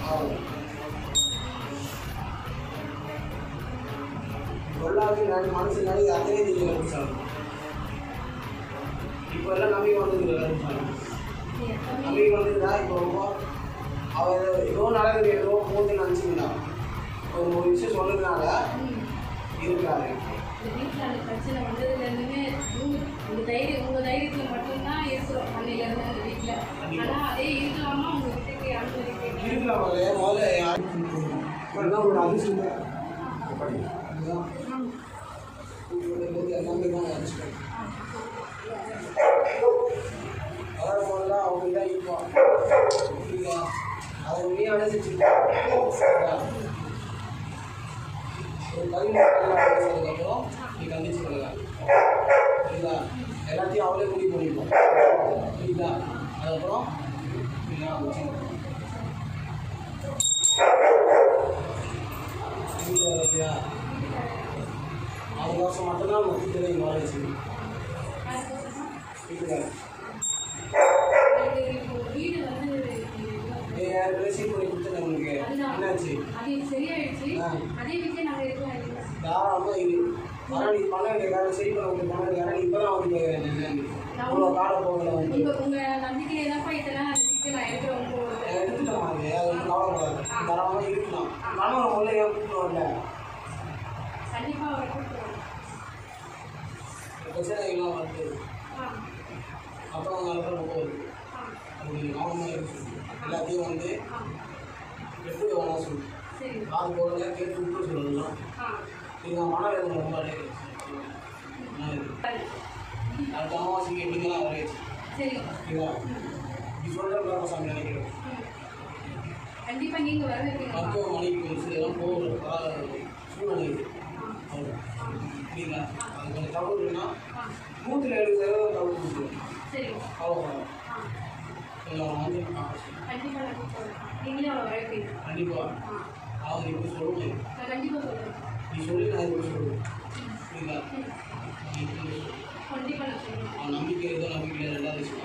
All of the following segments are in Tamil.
எல்லாத்தையும் நான் மனசு நினைக்க அத்தனை நீங்கள் கற்பிச்சாங்க இப்போ எல்லாம் நம்பிக்கை வந்து கற்பிச்சாங்க நம்பிக்கை வந்துருந்தா இப்போ ரொம்ப அவர் ஏதோ நடக்குது ஏதோ போகுதுன்னு நினச்சிங்கன்னா ஒரு ஒரு விஷயம் சொன்னதுனால இருக்காது இந்த வீட்டில் அந்த பிரச்சனை வந்ததுலேருந்துமே உங்கள் தைரியம் உங்கள் தைரியத்தில் மட்டும்தான் இருக்கிறோம் அன்னையிலேருந்து அந்த வீட்டில் ஆனால் அதே இருக்கலாமா உங்கள் வீட்டுக்கு அனுமதிக்க இருக்கலாம் முதல்ல முதல்ல யாரும் இப்பதான் ஒரு அதிர்ஷ்டம் அதுதான் எல்லாமே தான் அதிர்ஷ்டம் அதாவது முதல்ல அவங்க தான் இப்போ இப்போ அதை நீ அனுசரிச்சுருக்கா ஒரு பதிமூணு அனுசரிச்சதுக்கப்புறம் நீ கண்டிச்சு பண்ணலாம் புரியுதா எல்லாத்தையும் அவளே முடிவு பண்ணிப்போம் புரியுதா அதுக்கப்புறம் நீங்கள் வச்சுக்கணும் வீட்டில் இருக்கியா ஆறு மாதம் மட்டும்தான் முக்கியத்தில் இங்கே வர வச்சு வீட்டுக்காரர் வீடு வந்து நீங்கள் யார் ரிசீவ் பண்ணி கொடுத்தேன் உங்களுக்கு என்னாச்சு அது சரியாயிடுச்சு ஆ. அதே வீட்டில் நாங்கள் இருக்கோம் இல்லை தாராளமாக இது ஆனால் நீ பண்ண வேண்டிய காரணம் சரி பண்ண வேண்டிய பண்ண வேண்டிய காரணம் இப்போ தான் வந்து கேட்குறேன் இவ்வளோ காலம் போகல வந்து உங்க உங்க நம்பிக்கை என்னப்பா இதெல்லாம் அந்த வீட்டில் நான் இருக்கிறேன் உங்க எடுத்துட்டோம் அது அது ஒன்றும் கவலைப்படாது தாராளமாக இருக்கலாம் கணவன் உள்ள ஏன் கூப்பிட்டு வரல கண்டிப்பாக அவரை கூப்பிடுவோம் பிரச்சனைகள்லாம் வருது ஆ அப்புறம் அவங்க ரொம்ப வருது ஆ அது நீங்கள் கவனமாக இருக்கு எல்லாத்தையும் வந்து ஆ எப்படி வேணாம் சொல்லு சரி காது போகல கேட்டு விட்டு சொல்லலாம் ஆ இது நான் மனவேதனை ரொம்ப அடையிறது அடுத்த அமாவாசைக்கு எப்படிங்கலாம் வரையாச்சு சரி சரிங்களா இப்படி சொல்கிற சாமி நினைக்கிறேன் ம். கண்டிப்பா நீங்க வர வைக்கணும் மருத்துவமனைக்கு வந்து இதெல்லாம் போகிற கால சூழ்நிலை இது அவ்வளோ சரிங்களா அது கொஞ்சம் தவறு இருக்குன்னா நூற்றில் எழுபது சதவீதம் தவறு கொடுத்துருவோம் சரி அவ்வளோ ஆ கொஞ்சம் வந்து பார்க்க கண்டிப்பா நான் கூப்பிடுறேன் நீங்களே அவரை வர வைப்பீங்க கண்டிப்பாக ஆ அவங்க இப்படி சொல்லணும் நான் கண்டிப்பா சொல்றேன் நீ சொல்லி நான் இப்படி சொல்லுவேன் சரிங்களா ம். நீ இப்படி சொல்லு. கண்டிப்பா நான் சொல்றேன் அவன் நம்பிக்கை ஏதோ நம்பிக்கை இல்லை ரெண்டாவது விஷயம்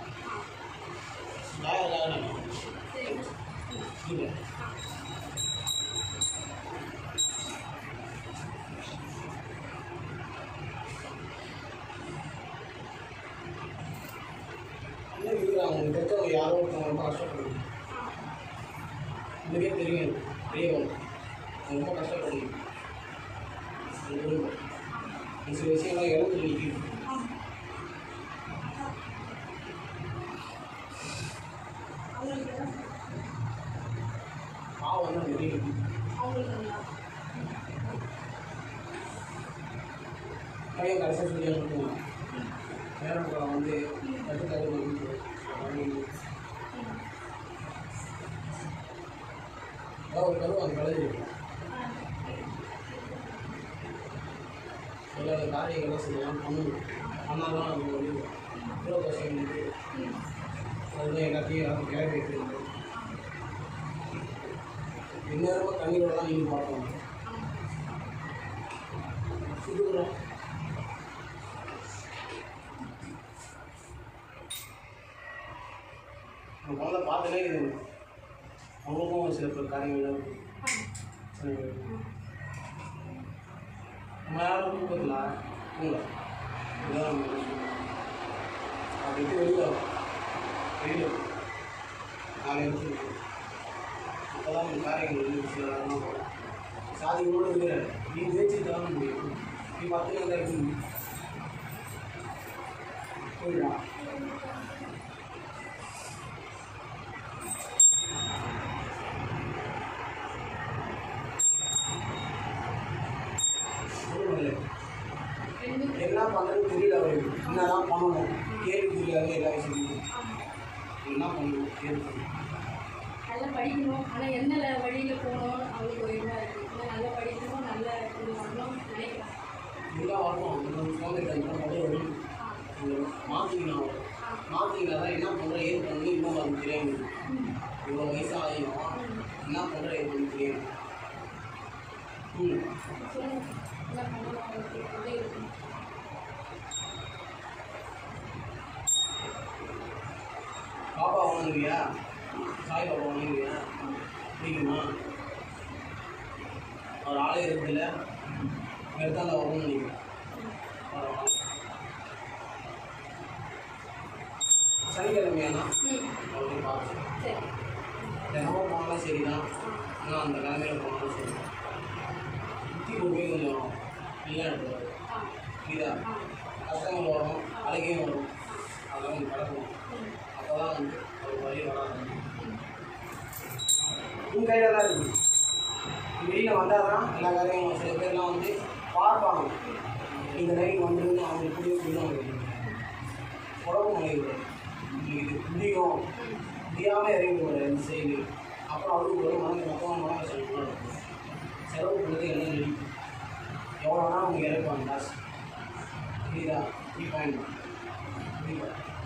யார் யார் சரி இல்லை இன்னும் இருக்கிறாங்க உங்களுக்கு தெரிஞ்சவங்க யாரோ ஒருத்தவங்க ரொம்ப கஷ்டப்படுது உங்களுக்கே தெரியும் பெரியவங்க அவங்க ரொம்ப கஷ்டப்படுது அந்த ஊரில் ஒரு சில விஷயங்கள்லாம் இழந்து நிற்கிது அவங்களுக்கு தான் பாவம் வந்து நிறைய இருக்குது அவங்களுக்கு நல்லா பையன் கடைசி சொல்லி சொல்லுவான் பேரன் வந்து கட்டுக்காரு அதாவது கருவு அந்த கழுது எல்லா காரியங்களும் செய்யலாம் பண்ணணும் ஆனால் தான் அது வந்து இவ்வளோ கஷ்டம் இருக்கு அதுதான் எல்லாத்தையும் யாரும் கேட்க வைக்கிறது இந்நேரமாக கண்ணீரோட தான் நீங்கள் பார்க்கணும் சுடுகிறோம் நம்ம குழந்தை பார்த்தாலே இது அவங்களுக்கும் ஒரு சில பல காரியங்கள் இருக்கு சரி. நம்ம யாரும் தூக்கத்தில் தூங்கல இதுதான் நம்ம விஷயம். அப்படி விட்டு வெளியில் வரும். வெளியில் வரும். நாளை எடுத்து அப்போ தான் இந்த காரியங்கள் வந்து சில நேரமாக வரும். சாதிகளோடு இருக்கிற நீ ஜெயிச்சு தான் முடியும் நீ பத்து நாள் தான் இருக்க முடியும் புரியுதா புரியல. ரெண்டு என்ன பண்ணுறது தெரியல அவருக்கு என்னதான் பண்ணணும் கேள்வி தெரியாத எல்லா விஷயமும் என்ன பண்ணணும் கேள்வி பண்ணணும் நல்லா படிக்கணும் ஆனால் எந்த ல- வழியில போகணும் அவங்களுக்கு ஒரு இதாக இருக்குது இல்லை நல்லா படிக்கணும் நல்ல இது பண்ணணும் நினைக்கிறேன் இதெல்லாம் வரணும் இந்த குழந்தை கண்டிப்பாக முதல்ல வரும் மாற்றிக்கணும் மாற்றிக்கினா தான் என்ன பண்ணுற ஏது பண்ணணும் இன்னும் அது தெரியாமல் இவ்வளோ வயசாக ஆகியும் என்ன பண்ணுற ஏது பண்ண தெரியும் ம் சொல்லுங்க என்ன பண்ணணும் அவங்களுக்கு அப்படியே இருக்கும் பாப்பா வாங்குவியா சாய் பாப்பா வாங்குவியா பிடிக்குமா அவர் ஆளே இருக்குதுல்ல எடுத்தால் அந்த வரணும்னு நினைக்கிறேன் வரோம், வாங்க. சனிக்கிழமையானா ம் அப்படின்னு பார்த்து சரி தினமும் போனாலும் சரி தான் ஆனால் அந்த கிழமையில போனாலும் சரி சுற்றி கொண்டு போய் கொஞ்சம் நல்லா எடுத்துருவாரு ஆ இதா ஆ கஷ்டங்கள் வரும் அழகையும் வரும் அதெல்லாம் கொஞ்சம் கடக்கணும் ம் அப்போ தான் வந்து ஒரு வழி வராது ம் உன் கையில் தான் இருக்குது வெளியில் வந்தால் தான் எல்லா காரியங்களும் சில பேர்லாம் வந்து பார்ப்பாங்க இந்த லைன் வந்துருந்து அவங்களுக்கு புரிய புரியும் குழப்பம் அடைகிறது இது புரியும் புரியாமல் இறங்கி வர இந்த சைடு அப்புறம் அவருக்கு ஒரு மனது மொத்தமாக மன செலவு செலவு பண்ணுறது எல்லாம் நெடி எவ்வளோ வேணால் அவங்க இறப்பாங்க காசு புரியுதா த்ரீ பாயிண்ட் புரியுதா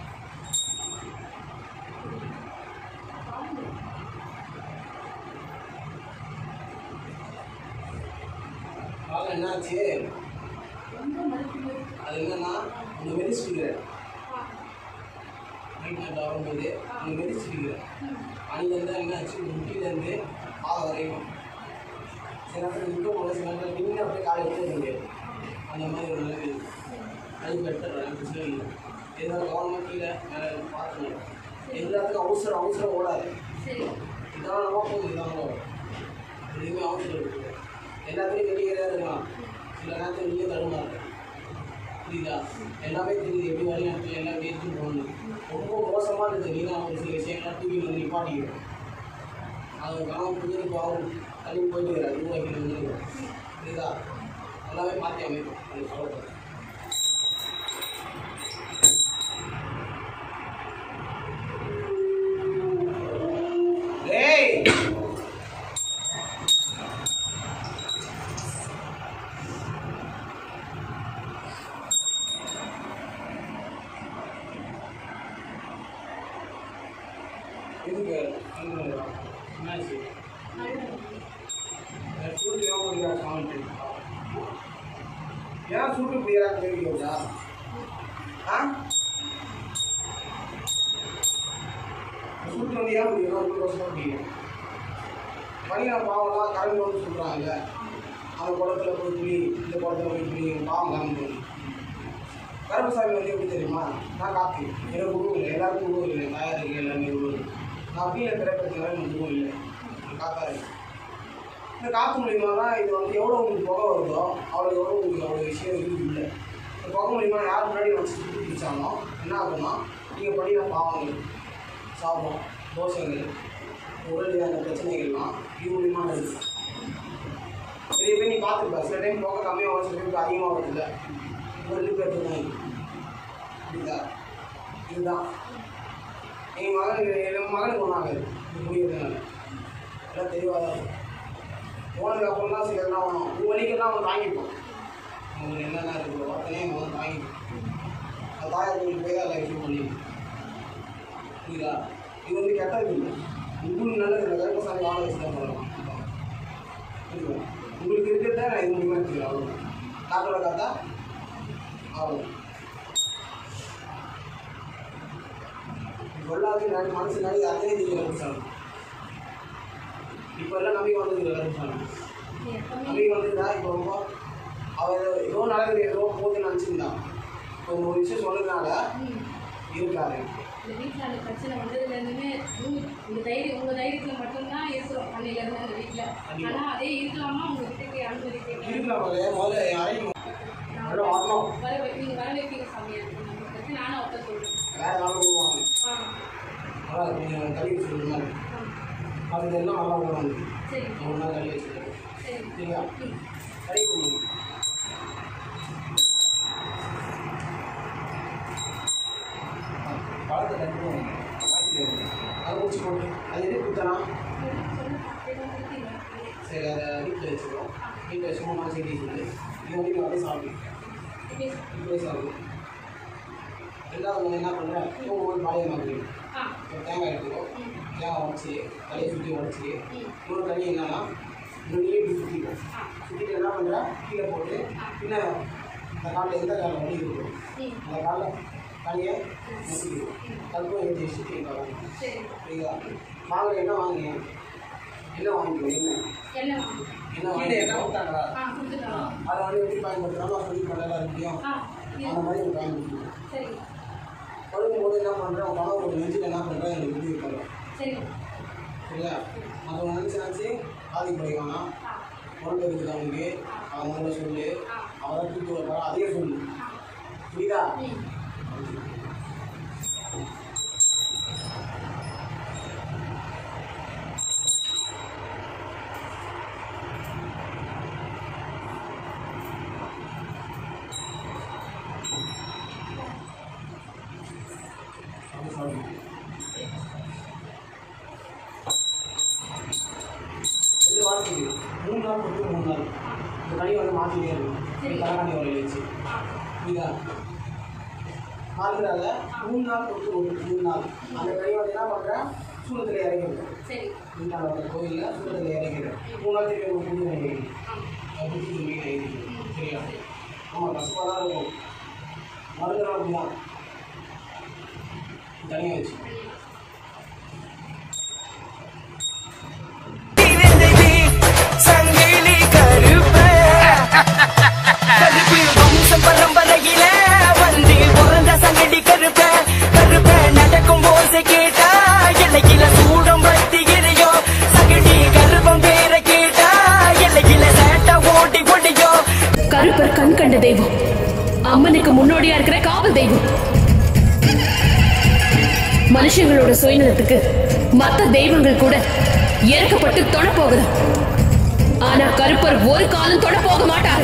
காலம் என்னாச்சு ரொம்ப மதிப்பு அது என்னன்னா இந்த மெதிச்சிருக்கிறேன் ஆ நைட் நைட் வரும்போது அந்த மெதிச்சிருக்கிறேன் ம் அணிலேருந்து என்னாச்சு முட்டிலேருந்து பாதம் வரைக்கும் சில நேரத்தில் நிற்க போது சில நேரத்தில் நின்று அப்படியே காலை எடுத்து முடியாது அந்த மாதிரி ஒரு நிலைமை இருக்கு. அது பெட்டர் பிரச்சனை இல்லை ஏதாவது கவனமாக கீழே மேலே பார்த்துக்கணும் எல்லாத்துக்கும் அவசரம் அவசரம் ஓடாது சரி இதான் நம்ம போகுது இதான் வரும் எதுவுமே அவசரம் இருக்குது எல்லாத்துலேயும் கட்டிக்கிறதா இருக்கலாம் சில நேரத்தில் நீயே தடுமாறு புரியுதா எல்லாமே தெரியுது எப்படி வழி நடத்தல எல்லாம் எடுத்துட்டு போகணும் ரொம்ப மோசமாக இருக்குது நீ தான் ஒரு சில விஷயங்கள்லாம் டிவியில் வந்து நிப்பாட்டிக்கிறோம் அது கனவு புரிஞ்சு பாவம் தள்ளி போயிட்டு இருக்கிறார் ரூபாய்க்கு வந்து புரியுதா எல்லாமே மாற்றி அமைக்கும் அந்த சொல்லப்படுது டேய் எதுக்கு என்னாச்சு சூட்டு ஏன் முடியா சாமி ஏன் சூட்டு முடியா தெரிவிக்கா ஆ சூட்டு வந்து ஏன் முடியும் ரொம்ப வருஷம் முடியும் பனியா பாவம்லாம் கரண்ட் வந்து சொல்கிறாங்கல்ல அந்த குளத்துல போய் துளி இந்த குளத்துல போய் துளி பாவம் கரண்ட் போய் கருப்பசாமி வந்து எப்படி தெரியுமா நான் காப்பி எனக்கு உருவம் இல்லை எல்லாருக்கும் உருவம் இல்லை தாயார் இருக்கு எல்லாமே உருவம் இல்லை நான் கீழே பிறக்கிறதுனால எனக்கு உருவம் இல்லை நான் காக்கா இருக்கு இந்த காற்று மூலியமா தான் இது வந்து எவ்வளோ உங்களுக்கு புகை வருதோ அவ்வளோ எவ்வளோ உங்களுக்கு அவ்வளோ விஷயம் இருக்குது இல்லை இந்த புகை மூலியமா யார் முன்னாடி வச்சு சுற்றி பிடிச்சாலும் என்ன ஆகும்னா நீங்கள் பண்ணின பாவங்கள் சாபம் தோஷங்கள் உடலியான பிரச்சனைகள்லாம் இது மூலியமா இருக்குது நிறைய பேர் நீ பார்த்துருப்ப சில டைம் புகை கம்மியாக வரும் சில டைம் அதிகமாக வருது இல்லை ஒரு ரெண்டு பேர் தான் புரியுதா இதுதான் எங்கள் மகனுக்கு எங்கள் மகனுக்கு ஒன்றாங்க இது புரியுதுனால எல்லாம் தெளிவாக தான் இருக்கும் போனதுக்கு அப்புறம் தான் சில எல்லாம் வரும் உங்கள் வழிக்கெல்லாம் அவன் தாங்கிப்போம் உங்களுக்கு என்னென்ன இருக்குது ஒருத்தனே அவன் வந்து தாங்கிப்போம் அந்த தாயார் கோயிலுக்கு போய் தான் எல்லாம் விஷயம் பண்ணிடும் புரியுதா இது வந்து கெட்டது இல்லை உங்களுக்கு நல்லது இல்லை கருப்பசாமி வாழ வச்சு தான் பண்ணலாம் புரியுதா உங்களுக்கு இருக்கிறத நான் இது மூலியமாக எடுத்துக்கிறேன் அவ்வளோ டாக்டரோட காத்தா அவ்வளோ கொள்ளாது நாடு மனசு நாடு அத்தனை தெரியும் கருப்பசாமி இப்போ எல்லாம் நம்பிக்கை வந்தது கருப்பசாமி நீ எப்பவுமே நம்பிக்கை வந்ததுன்னா இப்போ ரொம்ப அவர் ஏதோ நடக்குது ஏதோ போகுதுன்னு நினச்சிருந்தான் இப்போ இந்த ஒரு விஷயம் சொன்னதுனால ம் இருக்காரு இந்த வீட்டில் அந்த பிரச்சனை வந்ததுலேருந்துமே உங்க- இந்த தைரியம் உங்கள் தைரியத்தில் மட்டும்தான் இருக்கிறோம் அன்னையிலேருந்து அந்த வீட்டில் ஆனால் அதே இருக்கலாமா உங்கள் வீட்டுக்கு அனுமதிக்க இருக்கலாம் முதல்ல என் அறைக்கு உள்ள வரணும் வர வை- நீங்க வர வைப்பீங்க சாமியா நம்ம பற்றி நானும் அவர்கிட்ட சொல்கிறேன் வேற நாள் போடுவாங்க ஆ அதான் கொஞ்சம் தள்ளி வச்சுருந்த மாதிரி ஆ அது எல்லாம் நல்லா விடுவாங்க சரி ஒரு நாள் தள்ளி வச்சுருக்கேன் சரி சரியா ம் கை கொடுங்க பழத்தை கட்டுவோம் அதை முடிச்சு போட்டு அது எது கொடுத்தனா சரி அதை வீட்டில் வச்சுருவோம் வீட்டில் வச்சு மூணு நாள் செடி சொல்லி இது வந்து அப்படியே சாப்பிடும் இப்படியே சாப்பிடும் ரெண்டாவது வந்து என்ன பண்ணுறேன் தூங்கும்போது பாலியம் மாதிரி ஆ ஒரு தேங்காய் எடுத்துக்கோ ம் தேங்காய் உடச்சி தலையை சுற்றி உடச்சி ம் இன்னொரு தண்ணி என்னன்னா இன்னொரு இப்படி சுற்றிக்கும் ஆ சுற்றிட்டு என்ன பண்ணுற கீழே போட்டு பின்ன இந்த காலில் எந்த காலில் வலி இருக்கும் ம் அந்த காலில் தனியை நசுக்கிடும் அதுக்கும் எழுதி சுற்றி வரணும் சரி புரியுதா வாங்க என்ன வாங்குங்க என்ன வாங்கிக்கோ என்ன என்ன வாங்க என்ன கீழே என்ன வாங்கிக்கோ கொடுத்தாங்களா ஆ கொடுத்துட்டோம் அதை வந்து எப்படி பயன்படுத்துறாலும் சொல்லி பண்ணலாம் இருக்கையும் ஆ இது அந்த மாதிரி நீ பயன்படுத்தணும் சரிங்க படுக்கும்போது என்ன பண்ணுறேன் உன் கனவு ஒரு நெஞ்சில் என்ன பண்ணுறேன் எனக்கு விட்டு பண்ணுறேன் சரிங்க சரியா அதை நினச்சி நினச்சி பாதிப்படைவானா ஆ உடம்பு இருக்குது அவனுக்கு அவன் முதல்ல சொல்லு ஆ. அவன் தான் தூக்கி வைப்பா அதையே சொல்லு ஆ புரியுதா ம் அப்படி சொல்லு ரெண்டு வாரத்துக்கு மூணு நாள் கொடுத்து மூணு நாள் இந்த கனி வந்து மாற்றிட்டே இருக்கும் சரி. தலைகாணி வரையில் வச்சு ஆ புரியுதா மாறுகிறாங்க மூணு நாள் கொடுத்து ஒரு மூணு நாள் அந்த கனி வந்து என்ன பண்ணுறேன் சூளத்தில் இறங்கிடுறேன் சரி வீட்டாண்ட வர கோயிலில் சூளத்தில் இறங்கிடுறேன் மூணு நாள் திருப்பி ஒரு புது வாங்கிடுறேன் ஆ அப்படி திரும்பி எழுதிக்கிறேன் சரியா ஆமாம் கஷ்டமாக தான் இருக்கும் மருந்துலாம் அப்படிதான் தனியாக வச்சு இருந்தது சங்கிலி கருப்ப கருப்பு வம்சம் பரம்பரையில வந்து பிறந்த சங்கிலி கருப்ப கருப்ப நடக்கும் போது கேட்டா எல்லையில சூடம் பத்தி எரியும் சங்கிலி கருப்பம் பேர கேட்டா எல்லையில சேட்டை ஓடி ஓடியும் கருப்பர் கண் கண்ட தெய்வம் அம்மனுக்கு முன்னோடியா இருக்கிற காவல் தெய்வம் மனுஷங்களோட சுயநலத்துக்கு மத்த தெய்வங்கள் கூட இறக்கப்பட்டு தொட போகுது ஆனா கருப்பர் ஒரு காலம் தொட போக மாட்டார்